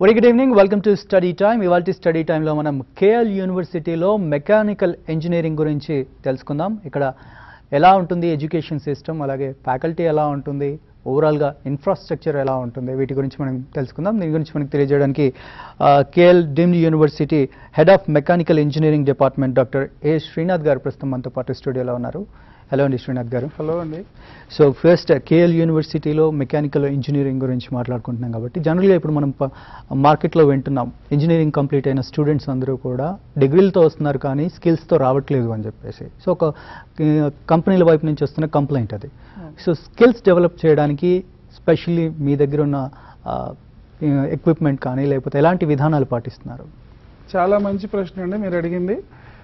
Very good evening welcome to study time ఇవాళ study టైంలో మనం కేఎల్ యూనివర్సిటీలో మెకానికల్ ఇంజనీరింగ్ గురించి తెలుసుకుందాం ఇక్కడ ఎలా ఉంటుంది ఎడ్యుకేషన్ సిస్టమ్ అలాగే ఫ్యాకల్టీ ఎలా ఉంటుంది ఓవరాల్గా ఇన్ఫ్రాస్ట్రక్చర్ ఎలా ఉంటుంది వీటి గురించి మనం తెలుసుకుందాం దీని గురించి మనకి తెలియజేయడానికి KL deemed university head of mechanical engineering department doctor A Srinath garu ప్రస్తుతం మనతో పాటు స్టూడియోలో ఉన్నారు హలో అండి శ్రీనాథ్ గారు హలో అండి సో ఫస్ట్ కేఎల్ యూనివర్సిటీలో మెకానికల్ ఇంజనీరింగ్ గురించి మాట్లాడుకుంటున్నాం కాబట్టి జనరల్గా ఇప్పుడు మనం ప- మార్కెట్లో వింటున్నాం ఇంజనీరింగ్ కంప్లీట్ అయిన స్టూడెంట్స్ అందరూ కూడా డిగ్రీలతో వస్తున్నారు కానీ స్కిల్స్తో రావట్లేదు అని చెప్పేసి సో ఒక ఆ, కంపెనీల వైపు నుంచి వస్తున్న కంప్లైంట్ అది సో స్కిల్స్ డెవలప్ చేయడానికి స్పెషల్లీ మీ దగ్గర ఉన్న ఎక్విప్మెంట్ కానీ లేకపోతే ఎలాంటి విధానాలు పాటిస్తున్నారు చాలా మంచి ప్రశ్న అండి మీరు అడిగింది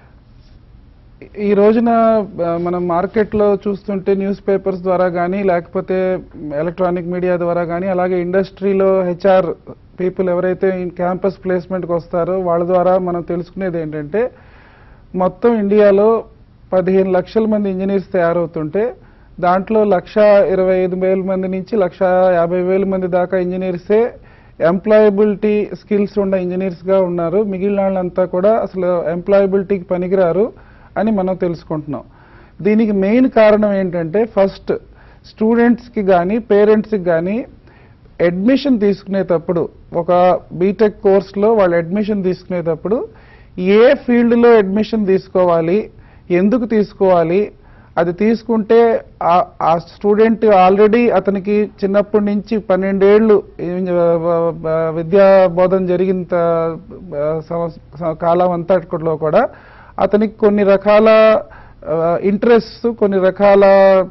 ఈ రోజున ఆ, మనం మార్కెట్లో చూస్తుంటే న్యూస్ పేపర్స్ ద్వారా కానీ లేకపోతే ఎలక్ట్రానిక్ మీడియా ద్వారా కానీ అలాగే ఇండస్ట్రీలో హెచ్ఆర్ పీపుల్ ఎవరైతే క్యాంపస్ ప్లేస్మెంట్కి వస్తారో వాళ్ళ ద్వారా మనం తెలుసుకునేది ఏంటంటే మొత్తం ఇండియాలో పదిహేను లక్షల మంది ఇంజనీర్స్ తయారవుతుంటే దాంట్లో లక్ష ఇరవై ఐదు వేల మంది నుంచి లక్ష యాభై వేల మంది దాకా ఇంజనీర్సే ఎంప్లాయబిలిటీ స్కిల్స్ ఉన్న ఇంజనీర్స్గా ఉన్నారు మిగిలిన వాళ్ళంతా కూడా అసలు ఎంప్లాయబిలిటీకి పనికిరారు అని మనం తెలుసుకుంటున్నాం దీనికి మెయిన్ కారణం ఏంటంటే ఫస్ట్ స్టూడెంట్స్కి కానీ పేరెంట్స్కి కానీ అడ్మిషన్ తీసుకునేటప్పుడు ఒక బీటెక్ కోర్స్లో వాళ్ళు అడ్మిషన్ తీసుకునేటప్పుడు ఏ ఫీల్డ్లో అడ్మిషన్ తీసుకోవాలి ఎందుకు తీసుకోవాలి అది తీసుకుంటే ఆ- ఆ స్టూడెంట్ ఆల్రెడీ అతనికి చిన్నప్పటి నుంచి పన్నెండేళ్ళు ఈ- విద్యా బోధన జరిగిన త- సంవత్స- స- కాలం అంతట్లో కూడా అతనికి కొన్ని రకాల ఇంట్రెస్ట్ కొన్ని రకాల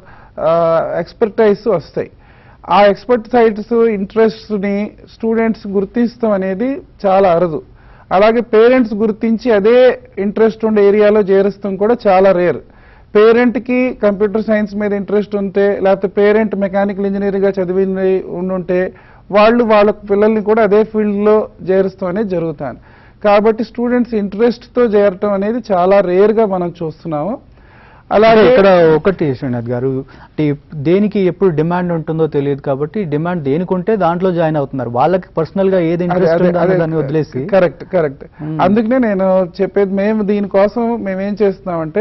ఎక్స్పర్టైజ్ వస్తాయి ఆ ఎక్స్పర్టైజ్ ఇంట్రెస్ట్ని స్టూడెంట్స్ గుర్తిస్తాం అనేది చాలా అరుదు అలాగే పేరెంట్స్ గుర్తించి అదే ఇంట్రెస్ట్ ఉండే ఏరియాలో చేరుస్తాం కూడా చాలా రేర్ పేరెంట్కి కంప్యూటర్ సైన్స్ మీద ఇంట్రెస్ట్ ఉంటే లేకపోతే పేరెంట్ మెకానికల్ ఇంజనీరింగ్గా చదివింది ఉండుంటే వాళ్ళు వాళ్ళ పిల్లల్ని కూడా అదే ఫీల్డ్లో చేరుస్తాం అనేది జరుగుతాను కాబట్టి స్టూడెంట్స్ ఇంట్రెస్ట్తో చేరటం అనేది చాలా రేర్గా మనం చూస్తున్నాము అలాగే అలాగే ఇక్కడ ఒకటి శ్రీనాథ్ గారు అంటే దేనికి ఎప్పుడు డిమాండ్ ఉంటుందో తెలియదు కాబట్టి డిమాండ్ దేనికి ఉంటే దాంట్లో జాయిన్ అవుతున్నారు వాళ్ళకి పర్సనల్ గా ఏది ఇంట్రెస్ట్ ఉందో అనే దాన్ని వదిలేసి కరెక్ట్ కరెక్ట్ Hmm. అందుకనే నేను చెప్పేది మేము దీనికోసం మేము ఏం చేస్తున్నామంటే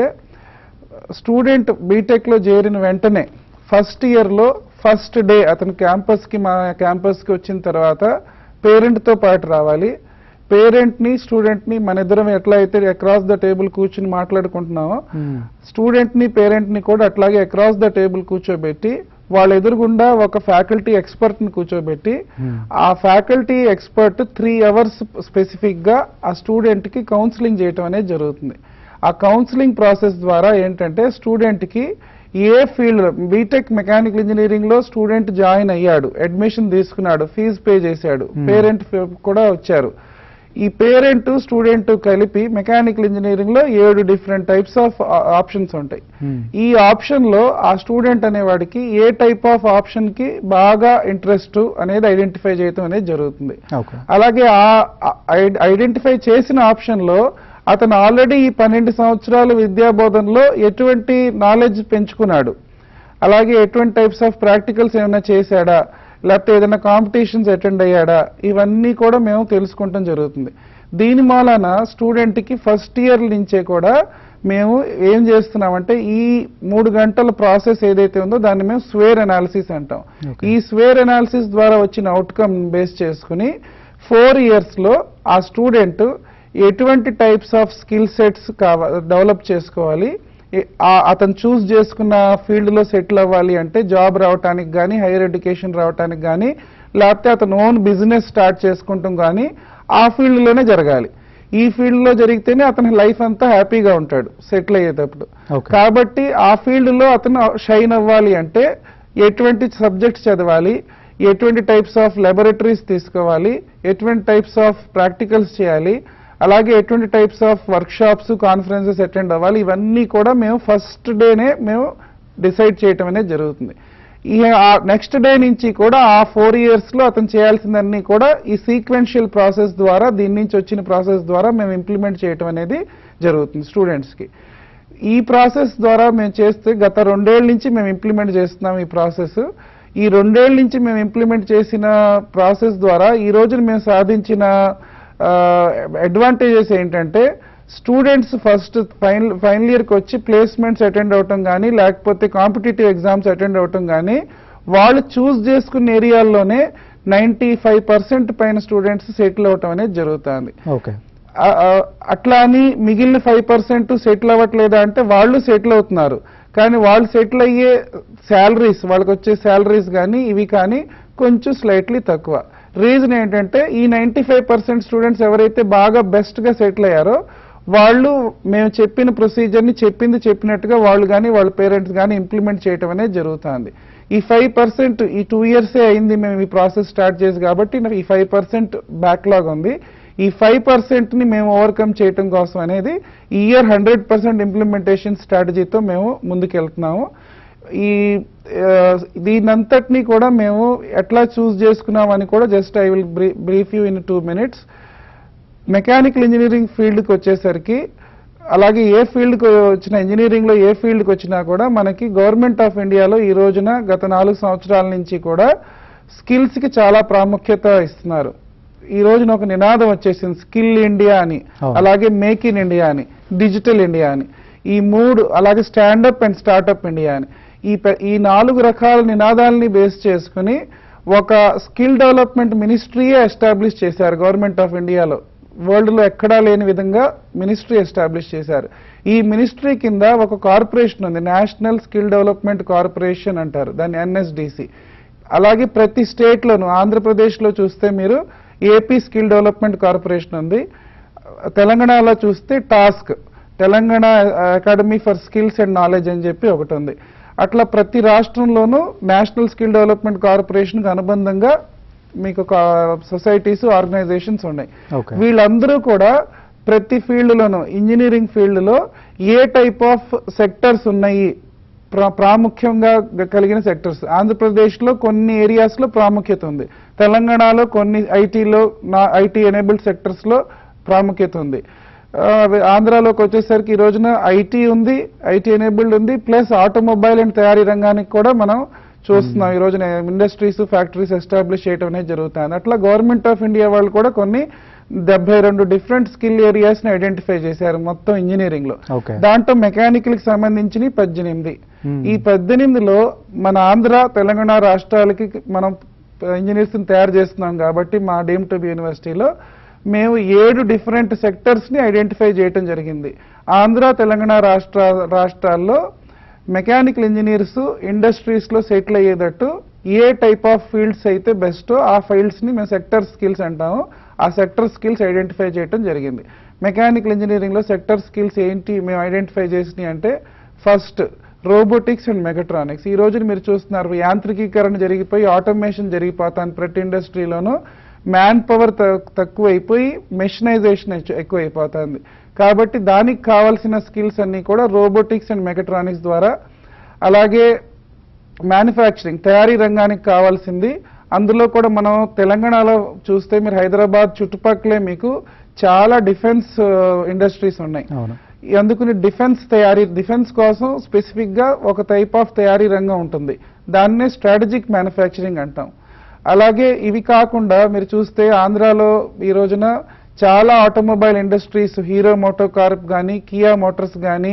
స్టూడెంట్ బీటెక్ లో చేరిన వెంటనే ఫస్ట్ ఇయర్ లో ఫస్ట్ డే అతను క్యాంపస్ కి మా క్యాంపస్ కి వచ్చిన తర్వాత పేరెంట్ తో పాటు రావాలి పేరెంట్ ని స్టూడెంట్ ని మన ఇద్దరం ఎట్లా అయితే అక్రాస్ ద టేబుల్ కూర్చుని మాట్లాడుకుంటున్నామో Hmm. స్టూడెంట్ ని పేరెంట్ ని కూడా అట్లాగే అక్రాస్ ద టేబుల్ కూర్చోబెట్టి వాళ్ళ ఎదురుగుండా ఒక ఫ్యాకల్టీ ఎక్స్పర్ట్ ని కూర్చోబెట్టి Hmm. ఆ faculty expert three hours specific గా ఆ స్టూడెంట్ కి కౌన్సిలింగ్ చేయటం అనేది జరుగుతుంది ఆ కౌన్సిలింగ్ ప్రాసెస్ ద్వారా ఏంటంటే స్టూడెంట్ కి ఏ ఫీల్డ్ బీటెక్ మెకానికల్ ఇంజనీరింగ్ లో స్టూడెంట్ జాయిన్ అయ్యాడు అడ్మిషన్ తీసుకున్నాడు ఫీజు పే చేశాడు Hmm. పేరెంట్ కూడా వచ్చారు ఈ పేరెంట్ స్టూడెంట్ కలిపి మెకానికల్ ఇంజనీరింగ్ లో ఏడు డిఫరెంట్ టైప్స్ ఆఫ్ ఆప్షన్స్ ఉంటాయి Hmm. ఈ ఆప్షన్ లో ఆ స్టూడెంట్ అనేవాడికి ఏ టైప్ ఆఫ్ ఆప్షన్ కి బాగా ఇంట్రెస్ట్ అనేది ఐడెంటిఫై చేయటం అనేది జరుగుతుంది ఓకే అలాగే ఆ ఐడెంటిఫై చేసిన ఆప్షన్ లో అతను ఆల్రెడీ ఈ పన్నెండు సంవత్సరాల విద్యా బోధనలో ఎటువంటి నాలెడ్జ్ పెంచుకున్నాడు అలాగే ఎటువంటి టైప్స్ ఆఫ్ ప్రాక్టికల్స్ ఏమైనా చేశాడా లేకపోతే ఏదైనా కాంపిటీషన్స్ అటెండ్ అయ్యాడా ఇవన్నీ కూడా మేము తెలుసుకుంటాం జరుగుతుంది దీని మూలాన స్టూడెంట్ కి ఫస్ట్ ఇయర్ నుంచే కూడా మేము ఏం చేస్తున్నామంటే ఈ మూడు గంటల ప్రాసెస్ ఏదైతే ఉందో దాన్ని మేము స్వేర్ అనాలిసిస్ అంటాం Okay. ఈ స్వేర్ అనాలిసిస్ ద్వారా వచ్చిన అవుట్కమ్ బేస్ చేసుకుని ఫోర్ ఇయర్స్ లో ఆ స్టూడెంట్ ఎటువంటి టైప్స్ ఆఫ్ స్కిల్ సెట్స్ కావా డెవలప్ చేసుకోవాలి ఏ- ఆ- అతను చూస్ చేసుకున్న ఫీల్డ్ లో సెటిల్ అవ్వాలి అంటే జాబ్ రావటానికి కానీ హైయర్ ఎడ్యుకేషన్ రావటానికి కానీ లేకపోతే అతను ఓన్ బిజినెస్ స్టార్ట్ చేసుకుంటాం కానీ ఆ ఫీల్డ్ లోనే జరగాలి ఈ ఫీల్డ్ లో జరిగితేనే అతని లైఫ్ అంతా హ్యాపీగా ఉంటాడు సెటిల్ అయ్యేటప్పుడు ఓకే కాబట్టి ఆ ఫీల్డ్ లో అతను షైన్ అవ్వాలి అంటే ఎటువంటి సబ్జెక్ట్స్ చదవాలి ఎటువంటి టైప్స్ ఆఫ్ లాబొరేటరీస్ తీసుకోవాలి ఎటువంటి టైప్స్ ఆఫ్ ప్రాక్టికల్స్ చేయాలి అలాగే ఎటువంటి types of workshops conferences attend అవ్వాలి ఇవన్నీ కూడా మేము ఫస్ట్ డేనే మేము డిసైడ్ చేయటం అనేది జరుగుతుంది ఈ నెక్స్ట్ డే నుంచి కూడా ఆ ఫోర్ ఇయర్స్ లో అతను చేయాల్సిందన్నీ కూడా ఈ సీక్వెన్షియల్ ప్రాసెస్ ద్వారా దీని నుంచి వచ్చిన ప్రాసెస్ ద్వారా మేము ఇంప్లిమెంట్ చేయటం అనేది జరుగుతుంది స్టూడెంట్స్ కి ఈ ప్రాసెస్ ద్వారా మేము చేస్తే గత రెండేళ్ల నుంచి మేము ఇంప్లిమెంట్ చేస్తున్నాం ఈ ప్రాసెస్ ఈ రెండేళ్ల నుంచి మేము ఇంప్లిమెంట్ చేసిన ప్రాసెస్ ద్వారా ఈ రోజున మేము సాధించిన అడ్వాంటేజెస్ ఏంటంటే స్టూడెంట్స్ ఫస్ట్ ఫైనల్ ఫైనల్ ఇయర్కి వచ్చి ప్లేస్మెంట్స్ అటెండ్ అవటం కానీ లేకపోతే కాంపిటేటివ్ ఎగ్జామ్స్ అటెండ్ అవటం కానీ వాళ్ళు చూస్ చేసుకున్న ఏరియాల్లోనే నైంటీ ఫైవ్ పర్సెంట్ పైన స్టూడెంట్స్ సెటిల్ అవటం అనేది జరుగుతుంది ఓకే ఆ, ఆ, అట్లా అని మిగిలిన ఫైవ్ పర్సెంట్ సెటిల్ అవ్వట్లేదా అంటే వాళ్ళు సెటిల్ అవుతున్నారు కానీ వాళ్ళు సెటిల్ అయ్యే శాలరీస్ వాళ్ళకి వచ్చే శాలరీస్ కానీ ఇవి కానీ కొంచెం స్లైట్లీ తక్కువ రీజన్ ఏంటంటే ఈ నైంటీ ఫైవ్ పర్సెంట్ స్టూడెంట్స్ ఎవరైతే బాగా బెస్ట్గా సెటిల్ అయ్యారో వాళ్ళు మేము చెప్పిన ప్రొసీజర్ని చెప్పింది చెప్పినట్టుగా వాళ్ళు కానీ వాళ్ళ పేరెంట్స్ కానీ ఇంప్లిమెంట్ చేయటం అనేది జరుగుతుంది ఈ ఫైవ్ పర్సెంట్ ఈ టూ ఇయర్సే అయింది మేము ఈ ప్రాసెస్ స్టార్ట్ చేసి కాబట్టి నాకు ఈ ఫైవ్ పర్సెంట్ బ్యాక్లాగ్ ఉంది ఈ ఫైవ్ పర్సెంట్ ని మేము ఓవర్కమ్ చేయటం కోసం అనేది ఈ ఇయర్ హండ్రెడ్ పర్సెంట్ ఇంప్లిమెంటేషన్ స్ట్రాటజీతో మేము ముందుకెళ్తున్నాము ఈ ఆ, దీనంతటినీ కూడా మేము ఎట్లా చూస్ చేసుకున్నామని కూడా just I will brief you in two minutes mechanical engineering ఫీల్డ్కి వచ్చేసరికి అలాగే ఏ ఫీల్డ్కి వచ్చిన ఇంజనీరింగ్లో ఏ ఫీల్డ్కి వచ్చినా కూడా మనకి గవర్నమెంట్ ఆఫ్ ఇండియాలో ఈ రోజున గత నాలుగు సంవత్సరాల నుంచి కూడా స్కిల్స్కి చాలా ప్రాముఖ్యత ఇస్తున్నారు ఈ రోజున ఒక నినాదం వచ్చేసింది స్కిల్ ఇండియా అని అవును. అలాగే మేక్ ఇన్ ఇండియా అని డిజిటల్ ఇండియా అని ఈ మూడు అలాగే స్టాండప్ అండ్ స్టార్టప్ ఇండియా అని ఈ పె- ఈ నాలుగు రకాల నినాదాలని బేస్ చేసుకుని ఒక స్కిల్ డెవలప్మెంట్ మినిస్ట్రీయే ఎస్టాబ్లిష్ చేశారు గవర్నమెంట్ ఆఫ్ ఇండియాలో వరల్డ్ లో ఎక్కడా లేని విధంగా మినిస్ట్రీ ఎస్టాబ్లిష్ చేశారు ఈ మినిస్ట్రీ కింద ఒక కార్పొరేషన్ ఉంది నేషనల్ స్కిల్ డెవలప్మెంట్ కార్పొరేషన్ అంటారు దాన్ని ఎన్ఎస్డిసి అలాగే ప్రతి స్టేట్ లోను ఆంధ్రప్రదేశ్ లో చూస్తే మీరు ఏపీ స్కిల్ డెవలప్మెంట్ కార్పొరేషన్ ఉంది తెలంగాణలో చూస్తే TASK Telangana academy for skills and knowledge అని చెప్పి ఒకటి ఉంది అట్లా ప్రతి రాష్ట్రంలోనూ నేషనల్ స్కిల్ డెవలప్మెంట్ కార్పొరేషన్కి అనుబంధంగా మీకు సొసైటీస్ ఆర్గనైజేషన్స్ ఉన్నాయి ఓకే వీళ్ళందరూ కూడా ప్రతి ఫీల్డ్లోనూ ఇంజనీరింగ్ ఫీల్డ్లో ఏ టైప్ ఆఫ్ సెక్టర్స్ ఉన్నాయి ప్రా- ప్రాముఖ్యంగా గ- కలిగిన సెక్టర్స్ ఆంధ్రప్రదేశ్లో కొన్ని ఏరియాస్లో ప్రాముఖ్యత ఉంది తెలంగాణలో కొన్ని ఐటీలో నా ఐటీ ఎనేబుల్డ్ సెక్టర్స్లో ప్రాముఖ్యత ఉంది ఆ, ఆంధ్రాలోకి వచ్చేసరికి ఈ రోజున ఐటీ ఉంది ఐటీ ఎనేబుల్డ్ ఉంది ప్లస్ ఆటోమొబైల్ అండ్ తయారీ రంగానికి కూడా మనం చూస్తున్నాం ఈ రోజున ఇండస్ట్రీస్ ఫ్యాక్టరీస్ ఎస్టాబ్లిష్ చేయడం అనేది జరుగుతుంది అట్లా గవర్నమెంట్ ఆఫ్ ఇండియా వాళ్ళు కూడా కొన్ని డెబ్బై రెండు డిఫరెంట్ స్కిల్ ఏరియాస్ ని ఐడెంటిఫై చేశారు మొత్తం ఇంజనీరింగ్ లో ఓకే దాంట్లో మెకానికల్ కి సంబంధించి పద్దెనిమిది Hmm. ఈ పద్దెనిమిదిలో మన ఆంధ్ర తెలంగాణ రాష్ట్రాలకి మనం ఇంజనీర్స్ తయారు చేస్తున్నాం కాబట్టి మా డీమ్ టు బి యూనివర్సిటీలో మేము ఏడు డిఫరెంట్ సెక్టర్స్ ని ఐడెంటిఫై చేయడం జరిగింది ఆంధ్ర తెలంగాణ రాష్ట్ర రాష్ట్రాల్లో మెకానికల్ ఇంజనీర్స్ ఇండస్ట్రీస్ లో సెటిల్ అయ్యేటట్టు ఏ టైప్ ఆఫ్ ఫీల్డ్స్ అయితే బెస్టో ఆ ఫీల్డ్స్ ని మేము సెక్టర్ స్కిల్స్ అంటాము ఆ సెక్టర్ స్కిల్స్ ఐడెంటిఫై చేయడం జరిగింది మెకానికల్ ఇంజనీరింగ్ లో సెక్టర్ స్కిల్స్ ఏంటి మేము ఐడెంటిఫై చేసినాయి అంటే ఫస్ట్ రోబోటిక్స్ అండ్ మెకట్రానిక్స్ ఈ రోజున మీరు చూస్తున్నారు యాంత్రికీకరణ జరిగిపోయి ఆటోమేషన్ జరిగిపోతాను ప్రతి ఇండస్ట్రీలోనూ మ్యాన్ పవర్ తక్కువైపోయి మెషినైజేషన్ ఎక్కువైపోతుంది కాబట్టి దానికి కావాల్సిన స్కిల్స్ అన్ని కూడా రోబోటిక్స్ అండ్ మెకట్రానిక్స్ ద్వారా అలాగే మ్యానుఫ్యాక్చరింగ్ తయారీ రంగానికి కావాల్సింది అందులో కూడా మనం తెలంగాణలో చూస్తే మీరు హైదరాబాద్ చుట్టుపక్కలే మీకు చాలా డిఫెన్స్ ఇండస్ట్రీస్ ఉన్నాయి అవును అందుకని డిఫెన్స్ తయారీ డిఫెన్స్ కోసం స్పెసిఫిక్ గా ఒక టైప్ ఆఫ్ తయారీ రంగం ఉంటుంది దాన్నే స్ట్రాటజిక్ మ్యానుఫ్యాక్చరింగ్ అంటాం అలాగే ఇవి కాకుండా మీరు చూస్తే ఆంధ్రాలో ఈ రోజున చాలా automobile industries Hero MotoCorp కానీ కియా మోటార్స్ కానీ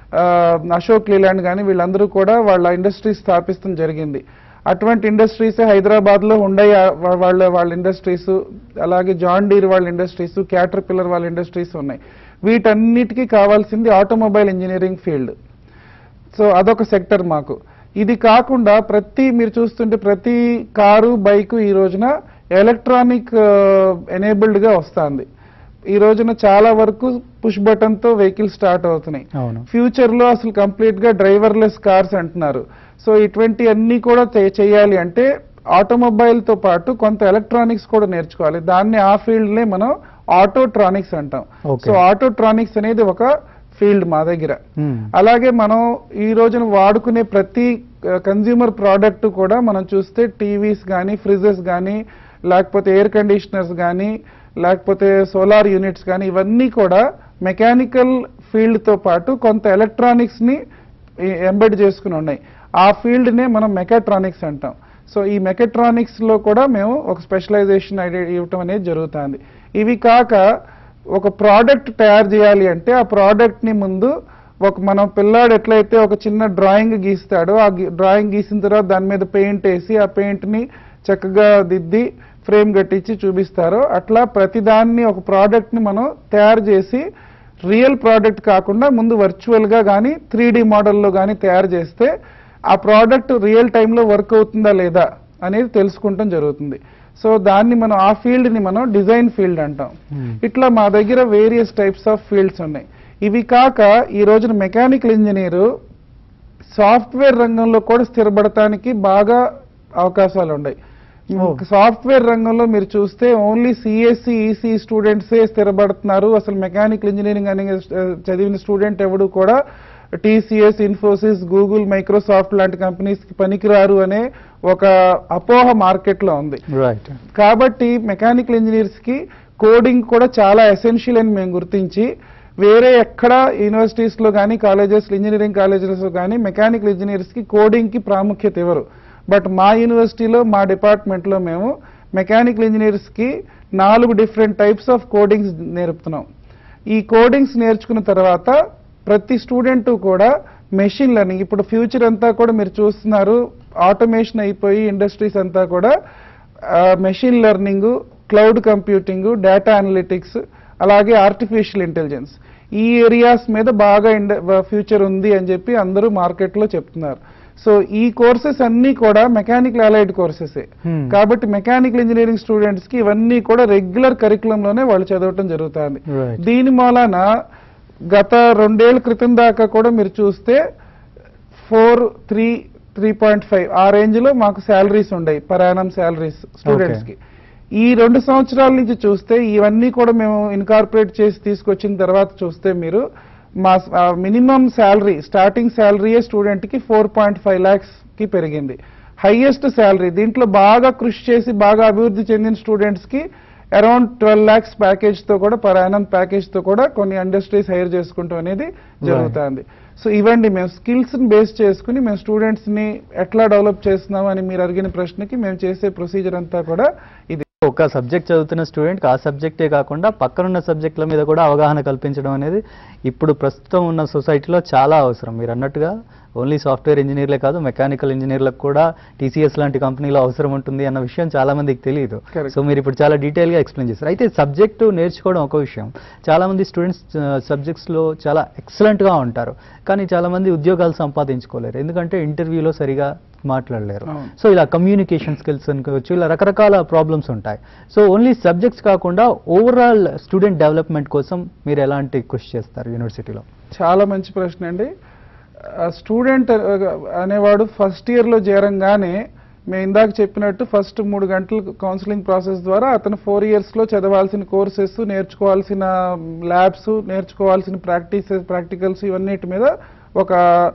అశోక్ లీలాండ్ కానీ వీళ్ళందరూ కూడా వాళ్ళ ఇండస్ట్రీస్ స్థాపిస్తడం జరిగింది అటువంటి ఇండస్ట్రీస్ హైదరాబాద్ లో ఉండే వాళ్ళ వాళ్ళ ఇండస్ట్రీస్ అలాగే జాన్ డీర్ వాళ్ళ ఇండస్ట్రీస్ క్యాటర్ పిల్లర్ వాళ్ళ ఇండస్ట్రీస్ ఉన్నాయి వీటన్నిటికీ కావాల్సింది ఆటోమొబైల్ ఇంజనీరింగ్ ఫీల్డ్ సో అదొక సెక్టర్ మాకు ఇది కాకుండా ప్రతి మీరు చూస్తుంటే ప్రతి కారు బైక్ ఈ రోజున ఎలక్ట్రానిక్ ఎనేబుల్డ్ గా వస్తుంది ఈ రోజున చాలా వరకు పుష్ బటన్ తో వెహికల్ స్టార్ట్ అవుతున్నాయి అవును ఫ్యూచర్ లో అసలు కంప్లీట్ గా డ్రైవర్లెస్ కార్స్ అంటున్నారు సో ఇటువంటి అన్ని కూడా చే- చేయాలి అంటే ఆటోమొబైల్ తో పాటు కొంత ఎలక్ట్రానిక్స్ కూడా నేర్చుకోవాలి దాన్ని ఆ ఫీల్డ్ లే మనం ఆటోట్రానిక్స్ అంటాం Okay. సో ఆటోట్రానిక్స్ అనేది ఒక ఫీల్డ్ మా దగ్గర మ్మ్. అలాగే మనం ఈ రోజున వాడుకునే ప్రతి కన్జ్యూమర్ ప్రోడక్ట్ కూడా మనం చూస్తే టీవీస్ కానీ ఫ్రిడ్జెస్ కానీ లేకపోతే ఎయిర్ కండిషనర్స్ కానీ లేకపోతే సోలార్ యూనిట్స్ కానీ ఇవన్నీ కూడా మెకానికల్ ఫీల్డ్ తో పాటు కొంత ఎలక్ట్రానిక్స్ ని ఎంబెడ్ చేసుకుని ఉన్నాయి ఆ ఫీల్డ్ నే మనం మెకాట్రానిక్స్ అంటాం సో ఈ మెకట్రానిక్స్ లో కూడా మేము ఒక స్పెషలైజేషన్ ఐడి ఇవ్వటం అనేది జరుగుతుంది ఇవి కాక ఒక ప్రోడక్ట్ తయారు చేయాలి అంటే ఆ ప్రోడక్ట్ ని ముందు ఒక మనం పిల్లాడు ఎట్లయితే ఒక చిన్న డ్రాయింగ్ గీస్తాడో ఆ డ్రాయింగ్ గీసిన తర్వాత దాని మీద పెయింట్ వేసి ఆ పెయింట్ ని చక్కగా దిద్ది ఫ్రేమ్ కట్టించి చూపిస్తారో అట్లా ప్రతిదాన్ని ఒక ప్రోడక్ట్ ని మనం తయారు చేసి రియల్ ప్రోడక్ట్ కాకుండా ముందు వర్చువల్ గా కానీ త్రీ డి మోడల్లో కానీ తయారు చేస్తే ఆ ప్రోడక్ట్ రియల్ టైంలో వర్క్ అవుతుందా లేదా అనేది తెలుసుకుంటాం జరుగుతుంది సో దాన్ని మనం ఆ ఫీల్డ్ ని మనం డిజైన్ ఫీల్డ్ అంటాం ఇట్లా మా దగ్గర వేరియస్ టైప్స్ ఆఫ్ ఫీల్డ్స్ ఉన్నాయి ఇవి కాక ఈ రోజున మెకానికల్ ఇంజనీరు సాఫ్ట్వేర్ రంగంలో కూడా స్థిరపడటానికి బాగా అవకాశాలు ఉన్నాయి Oh. సాఫ్ట్వేర్ రంగంలో మీరు చూస్తే ఓన్లీ సిఎస్సి ఈసీ స్టూడెంట్సే స్థిరపడుతున్నారు అసలు మెకానికల్ ఇంజనీరింగ్ అనే ఆ, చదివిన స్టూడెంట్ ఎవడు కూడా టీసీఎస్ ఇన్ఫోసిస్ గూగుల్ మైక్రోసాఫ్ట్ లాంటి కంపెనీస్ కి పనికిరారు అనే ఒక అపోహ మార్కెట్ లో ఉంది రైట్ కాబట్టి మెకానికల్ ఇంజనీర్స్ కి కోడింగ్ కూడా చాలా ఎసెన్షియల్ అని మేము గుర్తించి వేరే ఎక్కడ యూనివర్సిటీస్ లో కానీ కాలేజెస్ ఇంజనీరింగ్ కాలేజెస్ లో కానీ మెకానికల్ ఇంజనీర్స్ కి కోడింగ్ కి ప్రాముఖ్యత ఇవ్వరు బట్ మా యూనివర్సిటీలో మా డిపార్ట్మెంట్ లో మేము మెకానికల్ ఇంజనీర్స్ కి నాలుగు డిఫరెంట్ టైప్స్ ఆఫ్ కోడింగ్స్ నేర్పుతున్నాం ఈ కోడింగ్స్ నేర్చుకున్న తర్వాత ప్రతి స్టూడెంట్ కూడా మెషిన్ లెర్నింగ్ ఇప్పుడు ఫ్యూచర్ అంతా కూడా మీరు చూస్తున్నారు ఆటోమేషన్ అయిపోయి ఇండస్ట్రీస్ అంతా కూడా machine learning cloud computing data analytics అలాగే ఆర్టిఫిషియల్ ఇంటెలిజెన్స్ ఈ ఏరియాస్ మీద బాగా ఫ్యూచర్ ఉంది అని చెప్పి అందరూ మార్కెట్లో చెప్తున్నారు సో ఈ కోర్సెస్ అన్నీ కూడా మెకానికల్ అలైడ్ కోర్సెసే Hmm. కాబట్టి మెకానికల్ ఇంజనీరింగ్ స్టూడెంట్స్ కి ఇవన్నీ కూడా రెగ్యులర్ కరికులంలోనే వాళ్ళు చదవటం జరుగుతుంది Right. దీని మూలాన గత రెండేళ్ల క్రితం దాకా కూడా మీరు చూస్తే four three three point five ఆ రేంజ్ లో మాకు శాలరీస్ ఉండయి పరాణం శాలరీస్ స్టూడెంట్స్ కి ఈ రెండు సంవత్సరాల నుంచి చూస్తే ఇవన్నీ కూడా మేము ఇన్కార్పొరేట్ చేసి తీసుకొచ్చిన తర్వాత చూస్తే మీరు మా మినిమం శాలరీ స్టార్టింగ్ శాలరీయే స్టూడెంట్ కి ఫోర్ పాయింట్ ఫైవ్ ల్యాక్స్ కి పెరిగింది హైయెస్ట్ శాలరీ దీంట్లో బాగా కృషి చేసి బాగా అభివృద్ధి చెందిన స్టూడెంట్స్ కి అరౌండ్ ట్వెల్వ్ ల్యాక్స్ ప్యాకేజ్ తో కూడా పర్ యానం ప్యాకేజ్ తో కూడా కొన్ని ఇండస్ట్రీస్ హైర్ చేసుకుంటాం అనేది జరుగుతుంది సో ఇవండి మేము స్కిల్స్ ని బేస్ చేసుకుని మేము స్టూడెంట్స్ ని ఎట్లా డెవలప్ చేస్తున్నాం అని మీరు అడిగిన ప్రశ్నకి మేము చేసే ప్రొసీజర్ అంతా కూడా ఇది ఒక సబ్జెక్ట్ చదువుతున్న స్టూడెంట్ ఆ సబ్జెక్టే కాకుండా పక్కనున్న సబ్జెక్టుల మీద కూడా అవగాహన కల్పించడం అనేది ఇప్పుడు ప్రస్తుతం ఉన్న సొసైటీలో చాలా అవసరం మీరు అన్నట్టుగా ఓన్లీ సాఫ్ట్వేర్ ఇంజనీర్లే కాదు మెకానికల్ ఇంజనీర్లకు కూడా టీసీఎస్ లాంటి కంపెనీలో అవసరం ఉంటుంది అన్న విషయం చాలా మందికి తెలియదు Correct. సో మీరు ఇప్పుడు చాలా డీటెయిల్గా ఎక్స్ప్లెయిన్ చేస్తారు అయితే సబ్జెక్టు నేర్చుకోవడం ఒక విషయం చాలా మంది స్టూడెంట్స్ సబ్జెక్ట్స్లో చాలా ఎక్సలెంట్గా ఉంటారు కానీ చాలా మంది ఉద్యోగాలు సంపాదించుకోలేరు ఎందుకంటే ఇంటర్వ్యూలో సరిగా మాట్లాడలేరు అవును. సో ఇలా కమ్యూనికేషన్ స్కిల్స్ అనుకోవచ్చు ఇలా రకరకాల ప్రాబ్లమ్స్ ఉంటాయి సో ఓన్లీ సబ్జెక్ట్స్ కాకుండా ఓవరాల్ స్టూడెంట్ డెవలప్మెంట్ కోసం మీరు ఎలాంటి కృషి చేస్తారు యూనివర్సిటీలో చాలా మంచి ప్రశ్న అండి స్టూడెంట్ అనేవాడు ఫస్ట్ ఇయర్లో చేరంగానే మేము ఇందాక చెప్పినట్టు ఫస్ట్ మూడు గంటలు కౌన్సిలింగ్ ప్రాసెస్ ద్వారా అతను ఫోర్ ఇయర్స్లో చదవాల్సిన కోర్సెస్ నేర్చుకోవాల్సిన ల్యాబ్స్ నేర్చుకోవాల్సిన ప్రాక్టీసెస్ ప్రాక్టికల్స్ ఇవన్నిటి మీద ఒక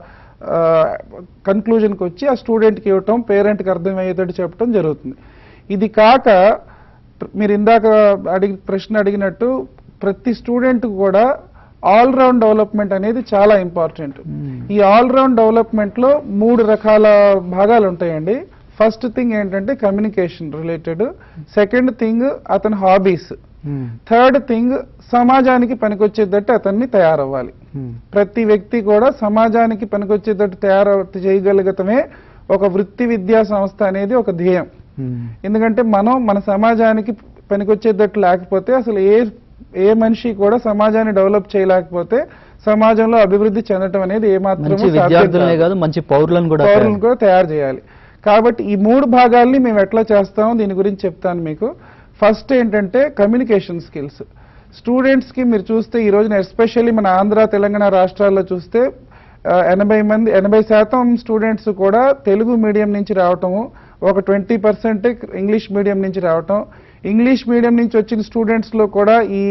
కన్క్లూజన్కి వచ్చి ఆ స్టూడెంట్కి ఇవ్వటం పేరెంట్కి అర్థమయ్యేటట్టు చెప్పడం జరుగుతుంది ఇది కాక మీరు ఇందాక అడిగి ప్రశ్న అడిగినట్టు ప్రతి స్టూడెంట్ కూడా ఆల్ రౌండ్ డెవలప్మెంట్ అనేది చాలా ఇంపార్టెంట్ ఈ ఆల్ రౌండ్ డెవలప్మెంట్ లో మూడు రకాల భాగాలు ఉంటాయండి ఫస్ట్ థింగ్ ఏంటంటే కమ్యూనికేషన్ రిలేటెడ్ సెకండ్ థింగ్ అతని హాబీస్ థర్డ్ థింగ్ సమాజానికి పనికొచ్చేటట్టు అతన్ని తయారవ్వాలి ప్రతి వ్యక్తి కూడా సమాజానికి పనికొచ్చేటట్టు తయారు చేయగలిగటమే ఒక వృత్తి విద్యా సంస్థ అనేది ఒక ధ్యేయం ఎందుకంటే మనం మన సమాజానికి పనికొచ్చేటట్టు లేకపోతే అసలు ఏ ఏ మనిషి కూడా సమాజాన్ని డెవలప్ చేయలేకపోతే సమాజంలో అభివృద్ధి చెందటం అనేది ఏమాత్రం మంచి విద్యార్థులనే కాదు మంచి పౌరులను కూడా పౌరులను కూడా తయారు చేయాలి కాబట్టి ఈ మూడు భాగాల్ని మేము ఎట్లా చేస్తామో దీని గురించి చెప్తాను మీకు ఫస్ట్ ఏంటంటే కమ్యూనికేషన్ స్కిల్స్ స్టూడెంట్స్ కి మీరు చూస్తే ఈ రోజున ఎస్పెషల్లీ మన ఆంధ్ర తెలంగాణ రాష్ట్రాల్లో చూస్తే ఆ, ఎనభై మంది ఎనభై శాతం స్టూడెంట్స్ కూడా తెలుగు మీడియం నుంచి రావటము ఒక ట్వంటీ పర్సెంట్ ఇంగ్లీష్ మీడియం నుంచి రావటం ఇంగ్లీష్ మీడియం నుంచి వచ్చిన స్టూడెంట్స్ లో కూడా ఈ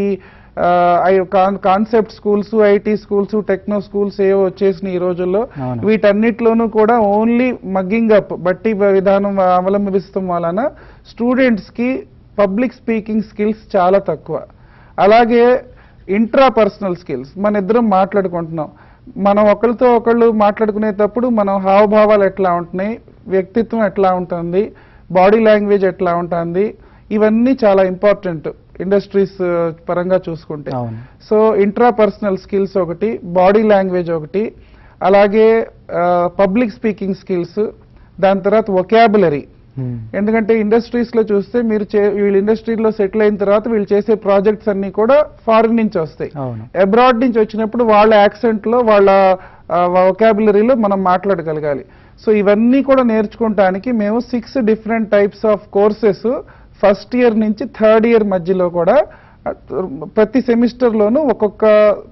concept schools IT schools techno schools ఏవో వచ్చేసినాయి ఈ రోజుల్లో అవును. వీటన్నిటిలోనూ కూడా ఓన్లీ మగ్గింగ్ అప్ బట్టి విధానం అవలంబిస్తాం వలన స్టూడెంట్స్ కి పబ్లిక్ స్పీకింగ్ స్కిల్స్ చాలా తక్కువ అలాగే ఇంట్రా పర్సనల్ స్కిల్స్ మన ఇద్దరం మాట్లాడుకుంటున్నాం మనం ఒకరితో ఒకళ్ళు మాట్లాడుకునేటప్పుడు మనం హావభావాలు ఎట్లా ఉంటున్నాయి వ్యక్తిత్వం ఎట్లా ఉంటుంది బాడీ లాంగ్వేజ్ ఎట్లా ఉంటుంది ఇవన్నీ చాలా ఇంపార్టెంట్ ఇండస్ట్రీస్ పరంగా చూసుకుంటే అవును సో ఇంట్రా పర్సనల్ స్కిల్స్ ఒకటి బాడీ లాంగ్వేజ్ ఒకటి అలాగే పబ్లిక్ స్పీకింగ్ స్కిల్స్ దాని తర్వాత వొకాబులరీ Hmm. ఎందుకంటే ఇండస్ట్రీస్ లో చూస్తే మీరు చే- వీళ్ళు ఇండస్ట్రీలో సెటిల్ అయిన తర్వాత వీళ్ళు చేసే ప్రాజెక్ట్స్ అన్ని కూడా ఫారిన్ నుంచి వస్తాయి అవును అబ్రాడ్ నుంచి వచ్చినప్పుడు వాళ్ళ యాక్సెంట్ లో వాళ్ళ వొకాబులరీలో మనం మాట్లాడగలగాలి సో ఇవన్నీ కూడా నేర్చుకోవటానికి మేము six different types of courses first year నుంచి థర్డ్ ఇయర్ మధ్యలో కూడా ఆ, ప్రతి సెమిస్టర్లోనూ ఒక్కొక్క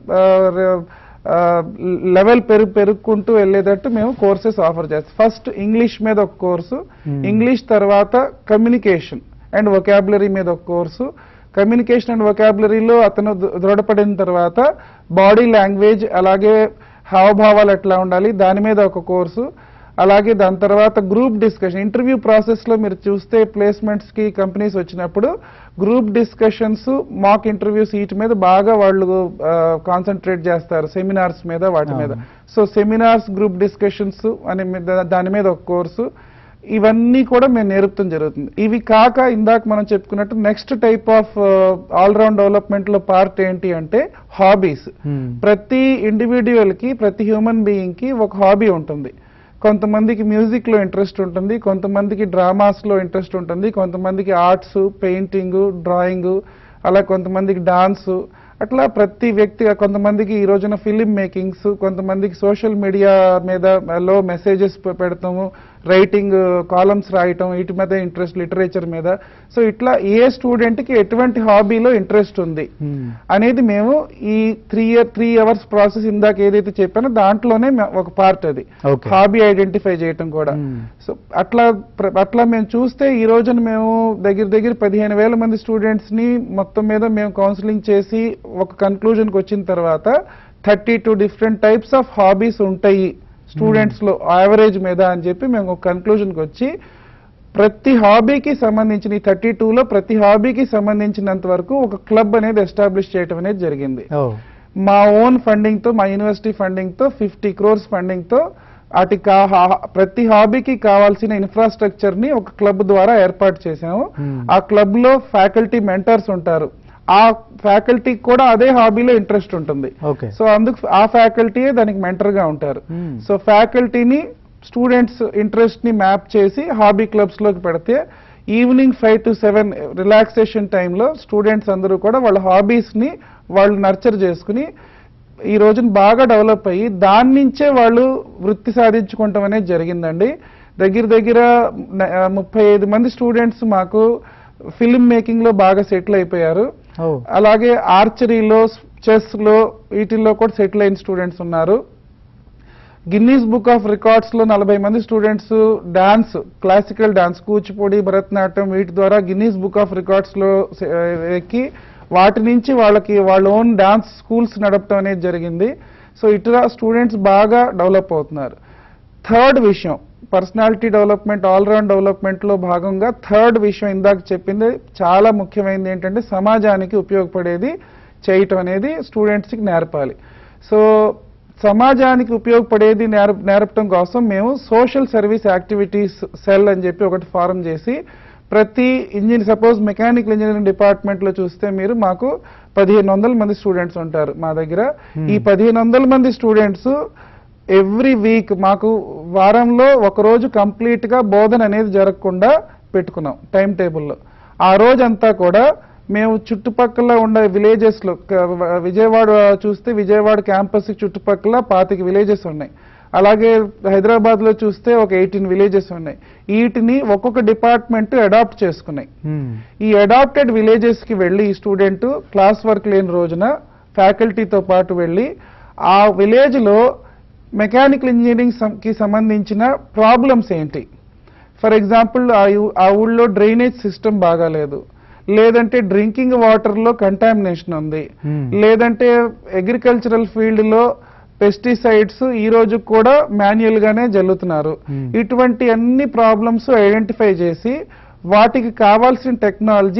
లెవెల్ పెరుగు పెరుగుకుంటూ వెళ్ళేటట్టు మేము కోర్సెస్ ఆఫర్ చేస్తాం ఫస్ట్ ఇంగ్లీష్ మీద ఒక కోర్సు Hmm. ఇంగ్లీష్ తర్వాత కమ్యూనికేషన్ అండ్ వొకాబులరీ మీద ఒక కోర్సు కమ్యూనికేషన్ అండ్ వొకాబులరీలో అతను దృ- దృఢపడిన తర్వాత బాడీ లాంగ్వేజ్ అలాగే హావభావాలు ఎట్లా ఉండాలి దాని మీద ఒక కోర్సు అలాగే దాని తర్వాత గ్రూప్ డిస్కషన్ ఇంటర్వ్యూ ప్రాసెస్ లో మీరు చూస్తే ప్లేస్మెంట్స్ కి కంపెనీస్ వచ్చినప్పుడు గ్రూప్ డిస్కషన్స్ మాక్ ఇంటర్వ్యూస్ వీటి మీద బాగా వాళ్ళు కాన్సన్ట్రేట్ చేస్తారు సెమినార్స్ మీద వాటి మీద అవును. సో సెమినార్స్ గ్రూప్ డిస్కషన్స్ అనే మీద దాని మీద ఒక కోర్సు ఇవన్నీ కూడా మేము నేర్పడం జరుగుతుంది ఇవి కాక ఇందాక మనం చెప్పుకున్నట్టు next type of all round development లో పార్ట్ ఏంటి అంటే హాబీస్ Hmm. ప్రతి ఇండివిడ్యువల్ కి ప్రతి హ్యూమన్ బీయింగ్ కి ఒక హాబీ ఉంటుంది కొంతమందికి మ్యూజిక్ లో ఇంట్రెస్ట్ ఉంటుంది కొంతమందికి డ్రామాస్ లో ఇంట్రెస్ట్ ఉంటుంది కొంతమందికి ఆర్ట్స్ పెయింటింగ్ డ్రాయింగ్ అలా కొంతమందికి డాన్స్ అట్లా ప్రతి వ్యక్తి కొంతమందికి ఈ రోజున ఫిలిం మేకింగ్స్ కొంతమందికి సోషల్ మీడియా మీద లో మెసేజెస్ పెడతాము రైటింగ్ కాలమ్స్ రాయటం వీటి మీద ఇంట్రెస్ట్ లిటరేచర్ మీద సో ఇట్లా ఏ స్టూడెంట్ కి ఎటువంటి హాబీలో ఇంట్రెస్ట్ ఉంది Hmm. అనేది మేము ఈ three year three hours process ఇందాక ఏదైతే చెప్పానో దాంట్లోనే మే- ఒక పార్ట్ అది Okay. హాబీ ఐడెంటిఫై చేయటం కూడా Hmm. సో అట్లా ప్ర- అట్లా మేము చూస్తే ఈ రోజున మేము దగ్గర దగ్గర పదిహేను వేల మంది స్టూడెంట్స్ ని మొత్తం మీద మేము కౌన్సిలింగ్ చేసి ఒక కన్క్లూజన్కి వచ్చిన తర్వాత thirty two different types of hobbies ఉంటాయి స్టూడెంట్స్ లో యావరేజ్ మీద అని చెప్పి మేము ఒక కన్క్లూజన్కి వచ్చి ప్రతి హాబీకి సంబంధించిన ఈ థర్టీ లో ప్రతి హాబీకి సంబంధించినంత వరకు ఒక క్లబ్ అనేది ఎస్టాబ్లిష్ చేయడం అనేది జరిగింది Oh. మా ఓన్ ఫండింగ్ తో మా యూనివర్సిటీ ఫండింగ్ తో ఫిఫ్టీ క్రోర్స్ ఫండింగ్ తో వాటి కా- హా- ప్రతి హాబీకి కావాల్సిన ఇన్ఫ్రాస్ట్రక్చర్ ని ఒక క్లబ్ ద్వారా ఏర్పాటు చేశాము Hmm. ఆ క్లబ్ లో ఫ్యాకల్టీ మెంటర్స్ ఉంటారు ఆ ఫ్యాకల్టీకి కూడా అదే హాబీలో ఇంట్రెస్ట్ ఉంటుంది Okay. సో అందుకు ఆ ఫ్యాకల్టీయే దానికి మెంటర్ గా ఉంటారు Hmm. సో ఫ్యాకల్టీని స్టూడెంట్స్ ఇంట్రెస్ట్ ని మ్యాప్ చేసి హాబీ క్లబ్స్ లోకి పెడితే evening five to seven relaxation టైంలో స్టూడెంట్స్ అందరూ కూడా వాళ్ళ హాబీస్ ని వాళ్ళు నర్చర్ చేసుకుని ఈ రోజున బాగా డెవలప్ అయ్యి దాని నుంచే వాళ్ళు వృత్తి సాధించుకోవటం అనేది జరిగిందండి దగ్గర దగ్గర న- ఆ, ముప్పై ఐదు మంది స్టూడెంట్స్ మాకు ఫిల్మ్ మేకింగ్ లో బాగా సెటిల్ అయిపోయారు Oh. అలాగే ఆర్చరీలో చెస్ లో వీటిల్లో కూడా సెటిల్ అయిన స్టూడెంట్స్ ఉన్నారు గిన్నీస్ బుక్ ఆఫ్ రికార్డ్స్ లో నలభై మంది students dance classical dance Kuchipudi Bharatanatyam వీటి ద్వారా గిన్నీస్ బుక్ ఆఫ్ రికార్డ్స్ లో సె- ఎక్కి వాటి నుంచి వాళ్ళకి వాళ్ళ ఓన్ డాన్స్ స్కూల్స్ నడపడం అనేది జరిగింది సో ఇట్లా స్టూడెంట్స్ బాగా డెవలప్ అవుతున్నారు థర్డ్ విషయం పర్సనాలిటీ డెవలప్మెంట్ ఆల్రౌండ్ డెవలప్మెంట్ లో భాగంగా థర్డ్ విషయం ఇందాక చెప్పింది చాలా ముఖ్యమైనది ఏంటంటే సమాజానికి ఉపయోగపడేది చేయటం అనేది స్టూడెంట్స్ కి నేర్పాలి సో సమాజానికి ఉపయోగపడేది నేర నేర్పడం కోసం మేము సోషల్ సర్వీస్ యాక్టివిటీస్ సెల్ అని చెప్పి ఒకటి ఫారం చేసి ప్రతి engine suppose mechanical engineering department లో చూస్తే మీరు మాకు పదిహేను వందల మంది స్టూడెంట్స్ ఉంటారు మా దగ్గర Hmm. ఈ పదిహేను వందల మంది స్టూడెంట్స్ ఎవ్రీ వీక్ మాకు వారంలో ఒక రోజు కంప్లీట్ గా బోధన అనేది జరగకుండా పెట్టుకున్నాం టైం టేబుల్లో ఆ రోజంతా కూడా మేము చుట్టుపక్కల ఉండే విలేజెస్ లో క- విజయవాడ చూస్తే విజయవాడ క్యాంపస్ చుట్టుపక్కల పాతిక విలేజెస్ ఉన్నాయి అలాగే హైదరాబాద్ లో చూస్తే ఒక ఎయిటీన్ విలేజెస్ ఉన్నాయి వీటిని ఒక్కొక్క డిపార్ట్మెంట్ అడాప్ట్ చేసుకున్నాయి Hmm. ఈ అడాప్టెడ్ విలేజెస్ కి వెళ్ళి ఈ స్టూడెంట్ క్లాస్ వర్క్ లేని రోజున ఫ్యాకల్టీతో పాటు వెళ్ళి ఆ విలేజ్ లో మెకానికల్ ఇంజనీరింగ్ సం- కి సంబంధించిన ప్రాబ్లమ్స్ ఏంటి ఫర్ ఎగ్జాంపుల్ ఆ యు- ఆ ఊళ్ళో డ్రైనేజ్ సిస్టమ్ బాగాలేదు లేదంటే డ్రింకింగ్ వాటర్ లో కంటామినేషన్ ఉంది Hmm. లేదంటే అగ్రికల్చరల్ ఫీల్డ్ లో పెస్టిసైడ్స్ ఈ రోజు కూడా మాన్యువల్ గానే జల్లుతున్నారు Hmm. ఇటువంటి అన్ని ప్రాబ్లమ్స్ ఐడెంటిఫై చేసి వాటికి కావాల్సిన టెక్నాలజీ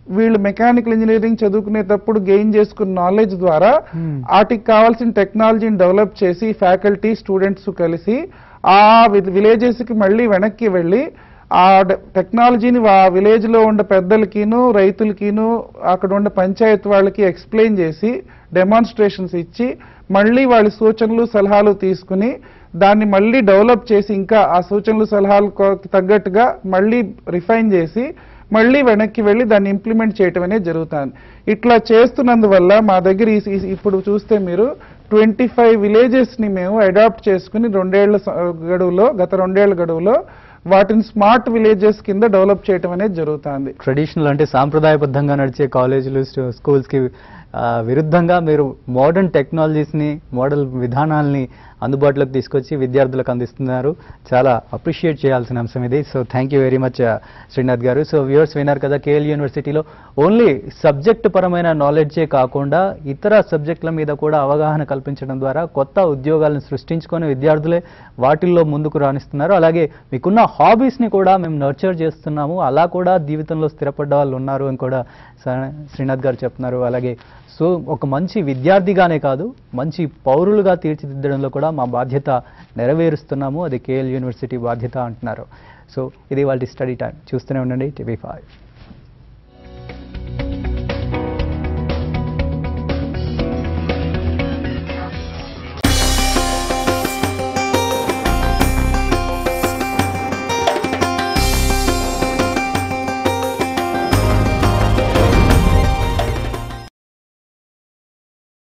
వీళ్ళు మెకానికల్ ఇంజనీరింగ్ చదువుకునేటప్పుడు గెయిన్ చేసుకున్న నాలెడ్జ్ ద్వారా Hmm. వాటికి కావాల్సిన టెక్నాలజీని డెవలప్ చేసి ఫ్యాకల్టీ స్టూడెంట్స్ కలిసి ఆ విలేజెస్ కి మళ్ళీ వెనక్కి వెళ్ళి ఆ టెక్నాలజీని ఆ విలేజ్ లో ఉండే పెద్దలకిను రైతులకిను అక్కడ ఉండే పంచాయత్ వాళ్ళకి ఎక్స్ప్లెయిన్ చేసి డెమాన్స్ట్రేషన్స్ ఇచ్చి మళ్ళీ వాళ్ళ సూచనలు సలహాలు తీసుకుని దాన్ని మళ్ళీ డెవలప్ చేసి ఇంకా ఆ సూచనలు సలహాలకు తగ్గట్టుగా మళ్ళీ రిఫైన్ చేసి మళ్ళీ వెనక్కి వెళ్ళి దాన్ని ఇంప్లిమెంట్ చేయటం అనేది జరుగుతుంది ఇట్లా చేస్తున్నందువల్ల మా దగ్గర ఈ- ఈ- ఇప్పుడు చూస్తే మీరు ట్వంటీ ఫైవ్ విలేజెస్ ని మేము అడాప్ట్ చేసుకుని రెండేళ్ల స- గడువులో గత రెండేళ్ల గడువులో వాటిని స్మార్ట్ విలేజెస్ కింద డెవలప్ చేయటం అనేది జరుగుతుంది ట్రెడిషనల్ అంటే సాంప్రదాయబద్ధంగా నడిచే కాలేజీలు స్టూ- స్కూల్స్కి ఆ, విరుద్ధంగా మీరు మోడర్న్ టెక్నాలజీస్ని మోడల్ విధానాల్ని అందుబాటులోకి తీసుకొచ్చి విద్యార్థులకు అందిస్తున్నారు చాలా అప్రిషియేట్ చేయాల్సిన అంశం ఇది so thank you very much Srinath garu so viewers విన్నారు కదా కేఎల్ యూనివర్సిటీలో ఓన్లీ సబ్జెక్ట్ పరమైన నాలెడ్జే కాకుండా ఇతర సబ్జెక్టుల మీద కూడా అవగాహన కల్పించడం ద్వారా కొత్త ఉద్యోగాలను సృష్టించుకొని విద్యార్థులే వాటిల్లో ముందుకు రాణిస్తున్నారు అలాగే మీకున్న హాబీస్ని కూడా మేము నర్చర్ చేస్తున్నాము అలా కూడా జీవితంలో స్థిరపడ్డ వాళ్ళు ఉన్నారు అని కూడా స- శ్రీనాథ్ గారు చెప్తున్నారు అలాగే సో ఒక మంచి విద్యార్థిగానే కాదు మంచి పౌరులుగా తీర్చిదిద్దడంలో కూడా మా బాధ్యత నెరవేరుస్తున్నాము అది కేఎల్ యూనివర్సిటీ బాధ్యత అంటున్నారు సో ఇది వాళ్ళ స్టడీ టైం చూస్తూనే ఉండండి టీవీ ఫైవ్